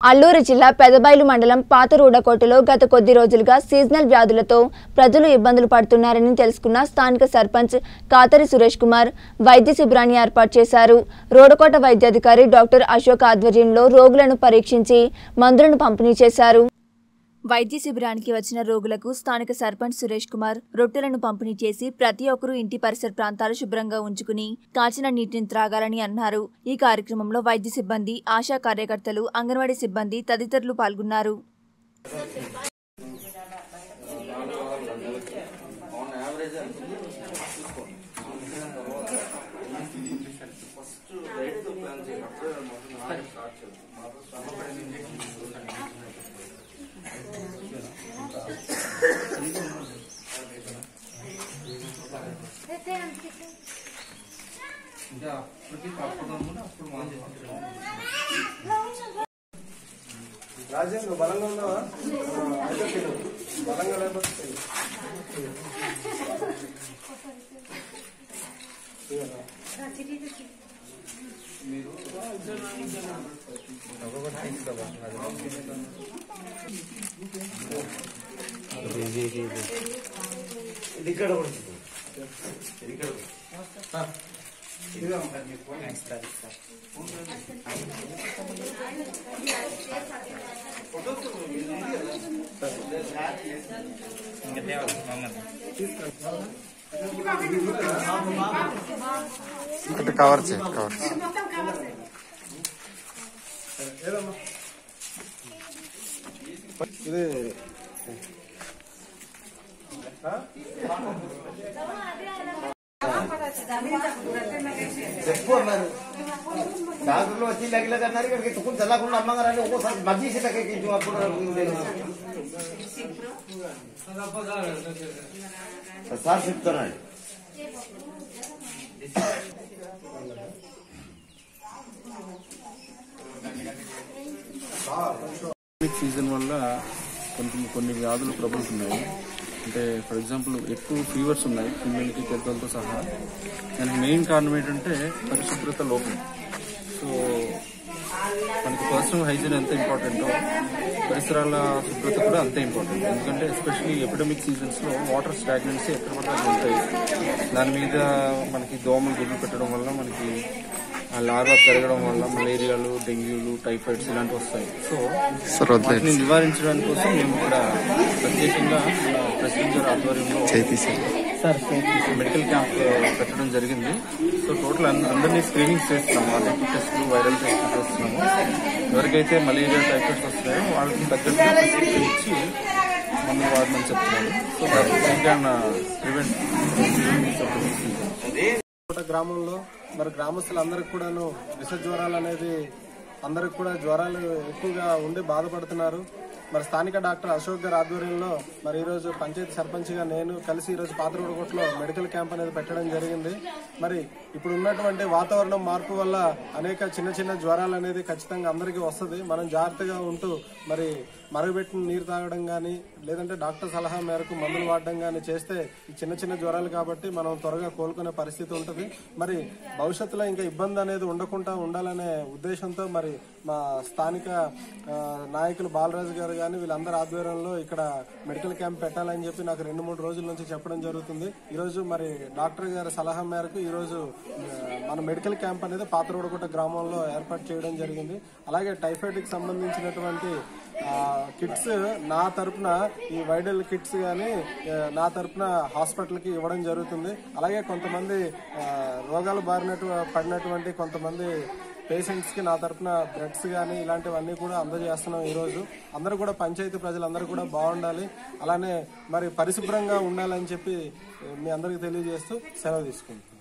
అల్లూరు జిల్లా పెదబైలు మండలం పాతరూడకోటలో గత కొద్ది రోజులుగా సీజనల్ వ్యాధులతో ప్రజలు ఇబ్బందులు పడుతున్నారని తెలుసుకున్న స్థానిక సర్పంచ్ కాతరి సురేష్ కుమార్ వైద్య శిబిరాన్ని ఏర్పాటు చేశారు రోడకోట వైద్యాధికారి డాక్టర్ అశోక్ ఆధ్వర్యంలో రోగులను పరీక్షించి మందులను పంపిణీ చేశారు వైద్య శిబిరానికి వచ్చిన రోగులకు స్థానిక సర్పంచ్ సురేష్ కుమార్ రొట్టెలను పంపిణీ చేసి ప్రతి ఒక్కరూ ఇంటి పరిసర ప్రాంతాలు శుభ్రంగా ఉంచుకుని కాచిన నీటిని త్రాగాలని అన్నారు ఈ కార్యక్రమంలో వైద్య సిబ్బంది ఆశా కార్యకర్తలు అంగన్వాడీ సిబ్బంది తదితరులు పాల్గొన్నారు ఇంకా అప్పటికి తప్పదాము అప్పుడు మనం చేసుకుంటాం రాజేష్ నువ్వు బలంగా ఉన్నావా ఆ, అయితే తిను. బలంగా లేకపోతే తిను. తినరా? ఇది ఇక్కడ కూడా ఉంది. ఇది ఇక్కడ కూడా. ఒకటి కవర్ చేయి కవర్ చేయి. ఏదమ్మా ఇది ఆ? చెప్పు అన్నారు డాక్టర్లు వచ్చి లగిల అన్నారు ఇక్కడికి తుక్కుని చల్లకుండా అమ్మగారు ఒక్కోసారి మధ్య సీతకి ఎక్కించు అప్పుడు సార్ చెప్తున్నాడు పాండమిక్ సీజన్ వల్ల కొంచెం కొన్ని వ్యాధులు ప్రబలుతున్నాయి అంటే ఫర్ ఎగ్జాంపుల్ ఎక్కువ ఫీవర్స్ ఉన్నాయి పిల్లలకి పెద్దలతో సహా దానికి మెయిన్ కారణం ఏంటంటే పరిశుభ్రత లోపం సో మనకి పర్సనల్ హైజీన్ ఎంత ఇంపార్టెంటో పరిసరాల శుభ్రత కూడా అంతే ఇంపార్టెంట్ ఎందుకంటే ఎస్పెషలీ ఎపిడమిక్ సీజన్స్ లో వాటర్ స్టాగ్నెన్సీ ఎక్కడ పడితే అక్కడ ఉంటాయి దాని మీద మనకి దోమలు గుడ్లు పెట్టడం వల్ల మనకి ఆ లార్వా పెరగడం వల్ల మలేరియాలు డెంగ్యూలు టైఫాయిడ్స్ ఇలాంటివి వస్తాయి సో సార్ వదిలేదు వాటిని నివారించడానికి కోసం మేము ఇక్కడ ప్రత్యేకంగా మన ప్రెసిడెంట్ గారి ఆధ్వర్యంలో చేయి తీసేయండి మెడికల్ క్యాంప్ పెట్టడం జరిగింది సో టోటల్ అన్- అందరినీ స్క్రీనింగ్ చేస్తున్నాము ఆర్డిటీ టెస్టులు వైరల్ టెస్టులు చేస్తున్నాము ఎవరికైతే మలేరియా టైఫాయిడ్స్ వస్తున్నాయో వాళ్ళకి తగ్గట్టుగా ప్రిస్క్రిప్షన్ ఇచ్చి మందులు వాడమని చెప్తున్నాము సో దట్ క్యాన్ ప్రివెంట్ కోట గ్రామంలో మరి గ్రామస్తులందరికీ కూడాను విష జ్వరాలు అనేది అందరికి కూడా జ్వరాలు ఎక్కువగా ఉండి బాధపడుతున్నారు మరి స్థానిక డాక్టర్ అశోక్ గారి ఆధ్వర్యంలో మరి ఈరోజు పంచాయతీ సర్పంచ్గా నేను కలిసి ఈరోజు పాత్రగూడకోటలో మెడికల్ క్యాంప్ అనేది పెట్టడం జరిగింది మరి ఇప్పుడు ఉన్నటువంటి వాతావరణం మార్పు వల్ల అనేక చిన్న చిన్న జ్వరాలు అనేది ఖచ్చితంగా అందరికీ వస్తుంది మనం జాగ్రత్తగా ఉంటూ మరి మరగబెట్టిన నీరు తాగడం కానీ లేదంటే డాక్టర్ సలహా మేరకు మందులు వాడడం కానీ చేస్తే ఈ చిన్న చిన్న జ్వరాలు కాబట్టి మనం త్వరగా కోలుకునే పరిస్థితి ఉంటుంది మరి భవిష్యత్తులో ఇంకా ఇబ్బంది అనేది ఉండకుండా ఉండాలనే ఉద్దేశంతో మరి మా స్థానిక ఆ, నాయకులు బాలరాజు గారు కానీ వీళ్ళందరి ఆధ్వర్యంలో ఇక్కడ మెడికల్ క్యాంప్ పెట్టాలని చెప్పి నాకు రెండు మూడు రోజుల నుంచి చెప్పడం జరుగుతుంది ఈరోజు మరి డాక్టర్ గారి సలహా మేరకు ఈరోజు ఆ, మన మెడికల్ క్యాంప్ అనేది పాత్రోడగుట్ట గ్రామంలో ఏర్పాటు చేయడం జరిగింది అలాగే టైఫాయిడ్ కి సంబంధించినటువంటి ఆ, కిట్స్ నా తరపున ఈ వైడల్ కిట్స్ కానీ నా తరపున హాస్పిటల్ కి ఇవ్వడం జరుగుతుంది అలాగే కొంతమంది ఆ, రోగాలు బారినటు పడినటువంటి కొంతమంది పేషెంట్స్ కి నా తరపున బ్రెడ్స్ కానీ ఇలాంటివన్నీ కూడా అందజేస్తున్నాం ఈ రోజు అందరూ కూడా పంచాయతీ ప్రజలందరూ కూడా బాగుండాలి అలానే మరి పరిశుభ్రంగా ఉండాలని చెప్పి మీ అందరికీ తెలియజేస్తూ సెలవు తీసుకుంటున్నాం